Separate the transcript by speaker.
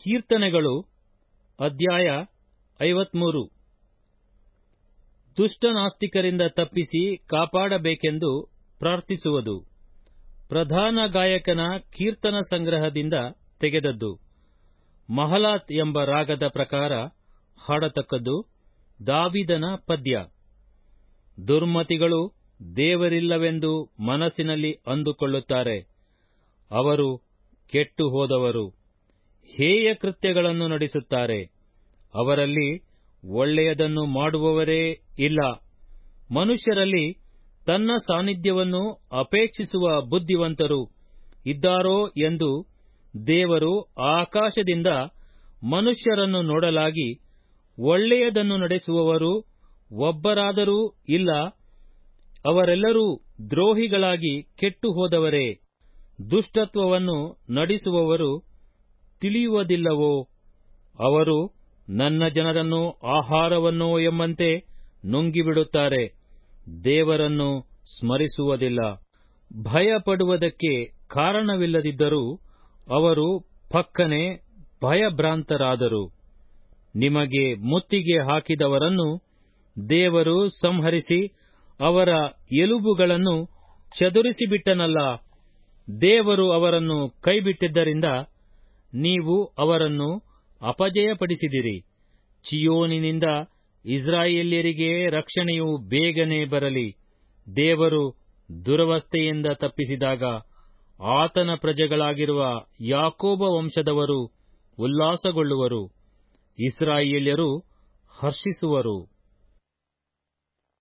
Speaker 1: ಕೀರ್ತನೆಗಳು ಅಧ್ಯಾಯ ಐವತ್ಮೂರು ದುಷ್ಟನಾಸ್ತಿಕರಿಂದ ತಪ್ಪಿಸಿ ಕಾಪಾಡಬೇಕೆಂದು ಪ್ರಾರ್ಥಿಸುವುದು ಪ್ರಧಾನ ಗಾಯಕನ ಕೀರ್ತನ ಸಂಗ್ರಹದಿಂದ ತೆಗೆದದ್ದು ಮಹಲಾತ್ ಎಂಬ ರಾಗದ ಪ್ರಕಾರ ಹಾಡತಕ್ಕದ್ದು ದಾವಿದನ ಪದ್ಯ ದುರ್ಮತಿಗಳು ದೇವರಿಲ್ಲವೆಂದು ಮನಸ್ಸಿನಲ್ಲಿ ಅಂದುಕೊಳ್ಳುತ್ತಾರೆ ಅವರು ಕೆಟ್ಟು ಹೋದವರು ಹೇಯ ಕೃತ್ಯಗಳನ್ನು ನಡೆಸುತ್ತಾರೆ ಅವರಲ್ಲಿ ಒಳ್ಳೆಯದನ್ನು ಮಾಡುವವರೇ ಇಲ್ಲ ಮನುಷ್ಯರಲ್ಲಿ ತನ್ನ ಸಾನ್ನಿಧ್ಯವನ್ನು ಅಪೇಕ್ಷಿಸುವ ಬುದ್ಧಿವಂತರು ಇದ್ದಾರೋ ಎಂದು ದೇವರು ಆಕಾಶದಿಂದ ಮನುಷ್ಯರನ್ನು ನೋಡಲಾಗಿ ಒಳ್ಳೆಯದನ್ನು ನಡೆಸುವವರು ಒಬ್ಬರಾದರೂ ಇಲ್ಲ ಅವರೆಲ್ಲರೂ ದ್ರೋಹಿಗಳಾಗಿ ಕೆಟ್ಟು ಹೋದವರೇ ದುಷ್ಟತ್ವವನ್ನು ನಡೆಸುವವರು ತಿಳಿಯುವುದಿಲ್ಲವೋ ಅವರು ನನ್ನ ಜನರನ್ನು ಆಹಾರವನ್ನೋ ಎಂಬಂತೆ ನುಂಗಿಬಿಡುತ್ತಾರೆ ದೇವರನ್ನು ಸ್ಮರಿಸುವುದಿಲ್ಲ ಭಯಪಡುವುದಕ್ಕೆ ಕಾರಣವಿಲ್ಲದಿದ್ದರೂ ಅವರು ಫಕ್ಕನೆ ಭಯಭ್ರಾಂತರಾದರು ನಿಮಗೆ ಮುತ್ತಿಗೆ ಹಾಕಿದವರನ್ನು ದೇವರು ಸಂಹರಿಸಿ ಅವರ ಎಲುಬುಗಳನ್ನು ಚದುರಿಸಿಬಿಟ್ಟನಲ್ಲ ದೇವರು ಅವರನ್ನು ಕೈಬಿಟ್ಟಿದ್ದರಿಂದ ನೀವು ಅವರನ್ನು ಅಪಜಯಪಡಿಸಿದಿರಿ ಚಿಯೋನಿನಿಂದ ಇಸ್ರಾಯೇಲ್ಯರಿಗೆ ರಕ್ಷಣೆಯು ಬೇಗನೆ ಬರಲಿ ದೇವರು ದುರವಸ್ಥೆಯಿಂದ ತಪ್ಪಿಸಿದಾಗ ಆತನ ಪ್ರಜೆಗಳಾಗಿರುವ ಯಾಕೋಬ ವಂಶದವರು ಉಲ್ಲಾಸಗೊಳ್ಳುವರು ಇಸ್ರಾಯೇಲ್ಯರು ಹರ್ಷಿಸುವರು